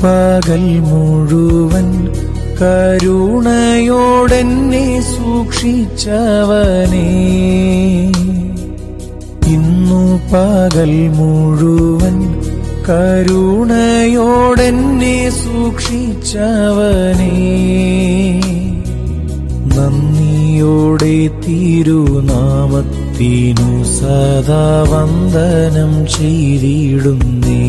പകൽ മുഴുവൻ കരുണയോടെന്നെ സൂക്ഷിച്ചവനേ ഇന്നു പകൽ മുഴുവൻ കരുണയോടെന്നെ സൂക്ഷിച്ചവനേ നന്ദിയോടെ തിരുനാമത്തിനു സദാ വന്ദനം ചെയ്തിടുന്നേ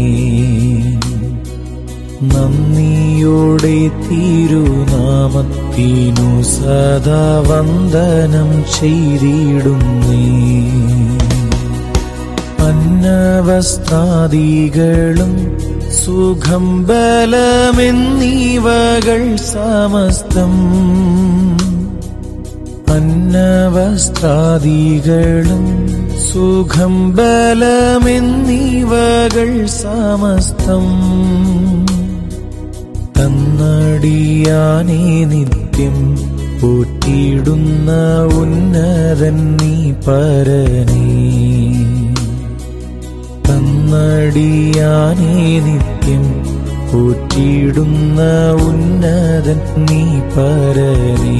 നന്ദിയോടെ തിരുനാമത്തിനു സദാ വന്ദനം ചെയ്തിടുന്നേ അന്നവസ്ത്രാദികളും സുഖം ബലമെന്നീവകൾ സമസ്തം അന്നവസ്ത്രാദികളും സുഖം ബലമെന്നീവകൾ സമസ്തം തന്നടിയാനേ നിത്യം പോറ്റിയിടുന്ന ഉന്നതൻ നീ പരനേ തന്നടിയാനേ നിത്യം പോറ്റിയിടുന്ന ഉന്നതൻ നീ പരനേ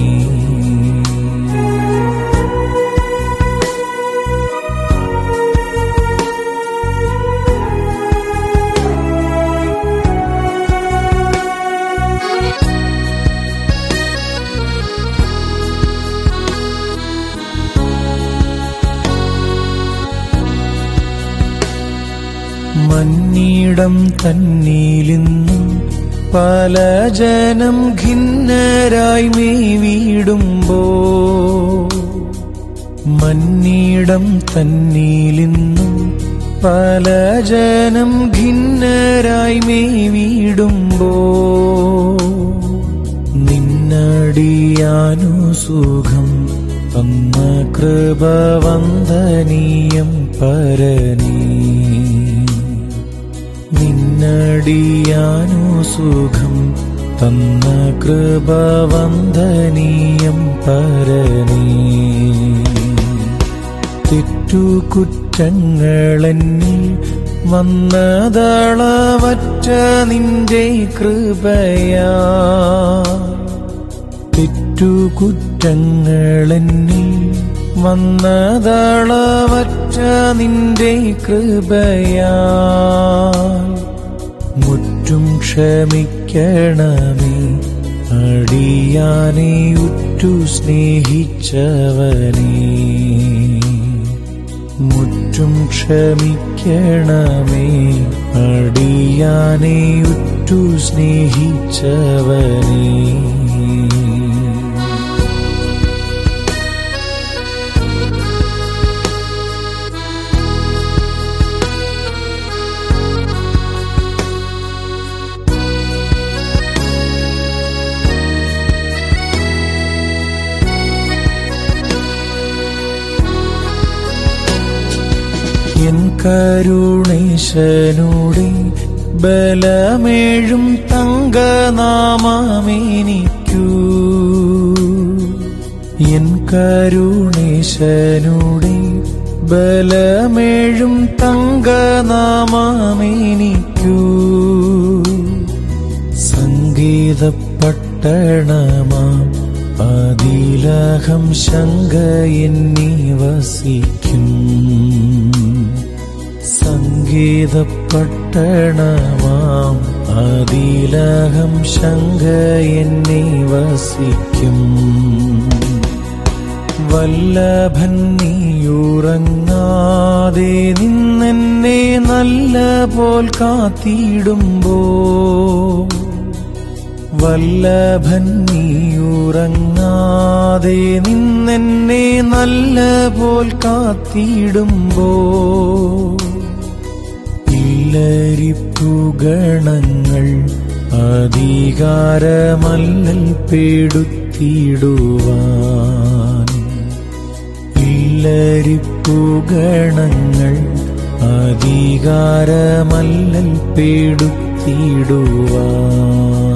മന്നിടം തന്നീലിന്നും പല ജനം ഖിന്നരായി മേവിടുമ്പോ മന്നിടം തന്നീലിന്നും പല ജനം ഖിന്നരായി മേവിടുമ്പോ നിന്നടിയാനു സുഖം തന്ന കൃപവന്ദനീയം പരനീ നിന്നടിയാനു സുഖം തന്ന കൃപവന്ദനീയം പരനീ തെറ്റുകുറ്റങ്ങളെന്നിൽ വന്നതളവറ്റ നിന്റെ കൃപയാ തെറ്റുകുറ്റങ്ങളെന്നിൽ വന്നതളവറ്റ നിന്റെ കൃപയാ മുറ്റും ക്ഷമിക്കണമേ അടിയാനെ ഉറ്റു സ്നേഹിച്ചവനേ മുറ്റും ക്ഷമിക്കണമേ അടിയാനെ ഉറ്റു സ്നേഹിച്ചവനേ എൻ കരുണേശനോടെ ബലമേഴും തങ്കനാമേനിക്കൂ എൻ കരുണേശനോടെ ബലമേഴും തങ്കനാമേനിക്കൂ സംഗീതപ്പട്ടണമാം അതിലഹം ശങ്ക എന്നീ വസിക്കും സംഗീതപ്പട്ടണമാം അതിലഹം ശങ്ക എന്നീ വസിക്കും വല്ലഭൻ നീയുറങ്ങാതെ നിന്നെന്നെ നല്ല പോൽ കാത്തിടുമ്പോ വല്ലഭൻ നീയുറങ്ങാതെ നിന്നെന്നെ നല്ല പോൽ കാത്തിടുമ്പോ ഇല്ലരിപ്പുഗണങ്ങൾ അധികാരമല്ലൽ പേടുത്തിടുവാൻ ഇല്ലരിപ്പുഗണങ്ങൾ അധികാരമല്ലൽ പേടുത്തിടുവാൻ